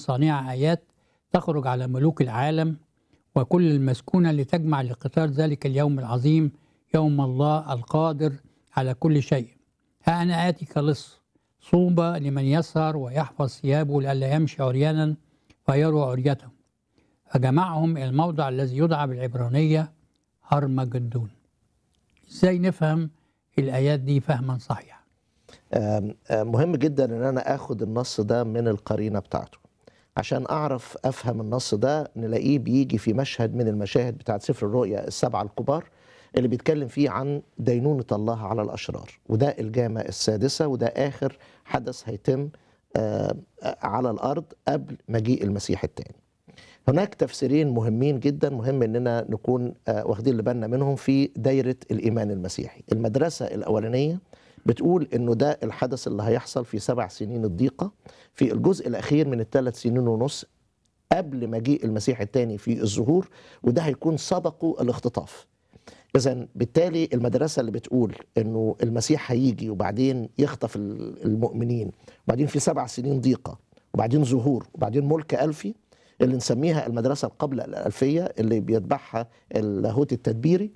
صانعة آيات تخرج على ملوك العالم وكل المسكونة لتجمع لقتال ذلك اليوم العظيم يوم الله القادر على كل شيء ها أنا آتي كلص صوبة لمن يسهر ويحفظ ثيابه لئلا يمشي عريانا فيروا عريته فجمعهم إلى الموضع الذي يدعى بالعبرانية هرمجدون ازاي نفهم الآيات دي فهما صحيحا آم، آم، مهم جدا ان انا اخد النص ده من القرينه بتاعته عشان اعرف افهم النص ده نلاقيه بيجي في مشهد من المشاهد بتاعت سفر الرؤيا السبعه الكبار اللي بيتكلم فيه عن دينونه الله على الاشرار وده الجامه السادسه وده اخر حدث هيتم آه، آه، على الارض قبل مجيء المسيح الثاني هناك تفسيرين مهمين جدا مهم اننا نكون آه، واخدين اللي بالنا منهم في دايره الايمان المسيحي المدرسه الاولانيه بتقول انه ده الحدث اللي هيحصل في سبع سنين الضيقه في الجزء الاخير من الثلاث سنين ونص قبل مجيء المسيح الثاني في الظهور وده هيكون سبقه الاختطاف اذا بالتالي المدرسه اللي بتقول انه المسيح هيجي وبعدين يخطف ال- المؤمنين وبعدين في سبع سنين ضيقه وبعدين ظهور وبعدين ملك الفي اللي نسميها المدرسه القبل الالفيه اللي بيتبعها اللاهوت التدبيري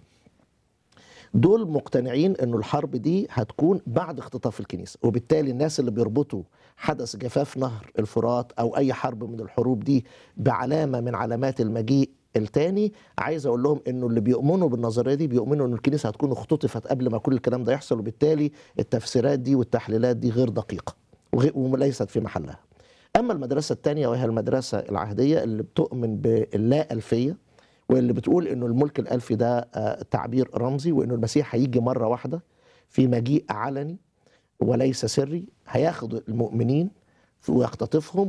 دول مقتنعين انه الحرب دي هتكون بعد اختطاف الكنيسه وبالتالي الناس اللي بيربطوا حدث جفاف نهر الفرات او اي حرب من الحروب دي بعلامه من علامات المجيء التاني عايز اقول لهم انه اللي بيؤمنوا بالنظريه دي بيؤمنوا ان الكنيسه هتكون اختطفت قبل ما كل الكلام ده يحصل وبالتالي التفسيرات دي والتحليلات دي غير دقيقه وغي- وليست في محلها اما المدرسه الثانيه وهي المدرسه العهديه اللي بتؤمن باللا الفيه واللي بتقول انه الملك الالفي ده آه، تعبير رمزي وانه المسيح هيجي مره واحده في مجيء علني وليس سري هياخد المؤمنين ويختطفهم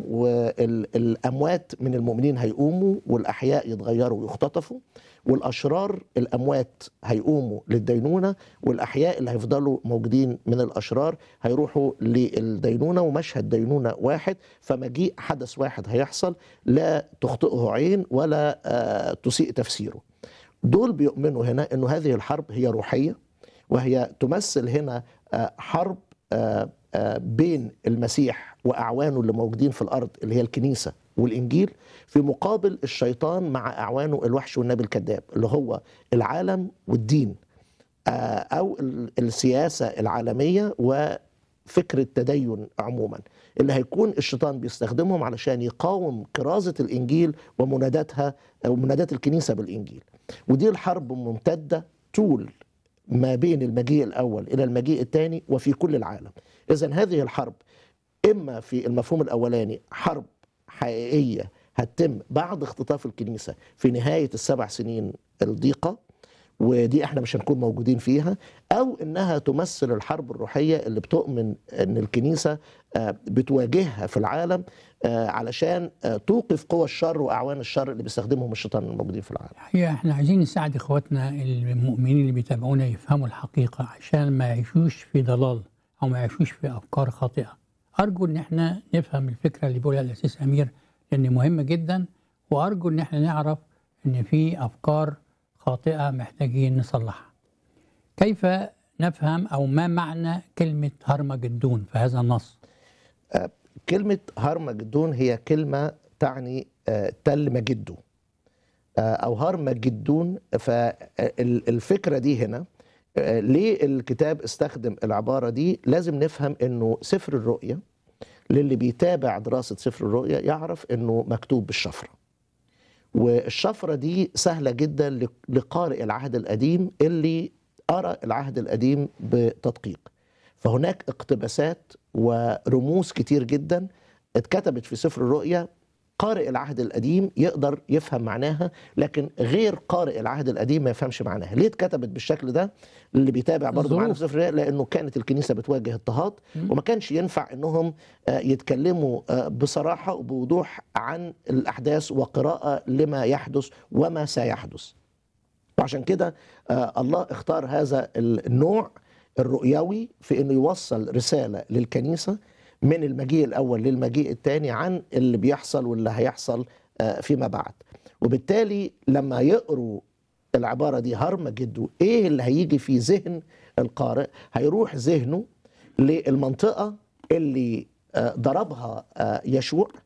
والاموات من المؤمنين هيقوموا والاحياء يتغيروا ويختطفوا والاشرار الاموات هيقوموا للدينونه والاحياء اللي هيفضلوا موجودين من الاشرار هيروحوا للدينونه ومشهد دينونه واحد فمجيء حدث واحد هيحصل لا تخطئه عين ولا آه، تسيء تفسيره دول بيؤمنوا هنا انه هذه الحرب هي روحيه وهي تمثل هنا آه، حرب آه، آه، بين المسيح واعوانه اللي موجودين في الارض اللي هي الكنيسه والانجيل في مقابل الشيطان مع اعوانه الوحش والنبي الكذاب اللي هو العالم والدين آه، او ال- السياسه العالميه وفكر التدين عموما اللي هيكون الشيطان بيستخدمهم علشان يقاوم كرازه الانجيل ومناداتها او منادات الكنيسه بالانجيل ودي الحرب ممتده طول ما بين المجيء الاول الى المجيء الثاني وفي كل العالم اذا هذه الحرب اما في المفهوم الاولاني حرب حقيقيه هتتم بعد اختطاف الكنيسه في نهايه السبع سنين الضيقه ودي احنا مش هنكون موجودين فيها او انها تمثل الحرب الروحيه اللي بتؤمن ان الكنيسه آه، بتواجهها في العالم آه، علشان آه، توقف قوى الشر واعوان الشر اللي بيستخدمهم الشيطان الموجودين في العالم الحقيقة احنا عايزين نساعد اخواتنا المؤمنين اللي بيتابعونا يفهموا الحقيقة عشان ما يعيشوش في ضلال او ما يعيشوش في افكار خاطئة ارجو ان احنا نفهم الفكرة اللي بيقولها الاسيس امير لان مهمة جدا وارجو ان احنا نعرف ان في افكار خاطئة محتاجين نصلحها كيف نفهم او ما معنى كلمة هرمجدون في هذا النص كلمة هرمجدون هي كلمة تعني آه، تل مجده آه، أو هرمجدون فالفكرة دي هنا آه، ليه الكتاب استخدم العبارة دي لازم نفهم أنه سفر الرؤيا للي بيتابع دراسة سفر الرؤيا يعرف أنه مكتوب بالشفرة والشفرة دي سهلة جدا لق- لقارئ العهد القديم اللي قرأ العهد القديم بتدقيق فهناك اقتباسات ورموز كتير جدا اتكتبت في سفر الرؤيا قارئ العهد القديم يقدر يفهم معناها لكن غير قارئ العهد القديم ما يفهمش معناها ليه اتكتبت بالشكل ده اللي بيتابع برضه معانا في الظروف. سفر الرؤيا لانه كانت الكنيسه بتواجه اضطهاد مم. وما كانش ينفع انهم آه، يتكلموا آه، بصراحه وبوضوح عن الاحداث وقراءه لما يحدث وما سيحدث وعشان كده آه، الله اختار هذا النوع الرؤيوي في انه يوصل رساله للكنيسه من المجيء الاول للمجيء الثاني عن اللي بيحصل واللي هيحصل آه، فيما بعد وبالتالي لما يقروا العباره دي هرمجدو ايه اللي هيجي في ذهن القارئ هيروح ذهنه للمنطقه اللي آه، ضربها آه، يشوع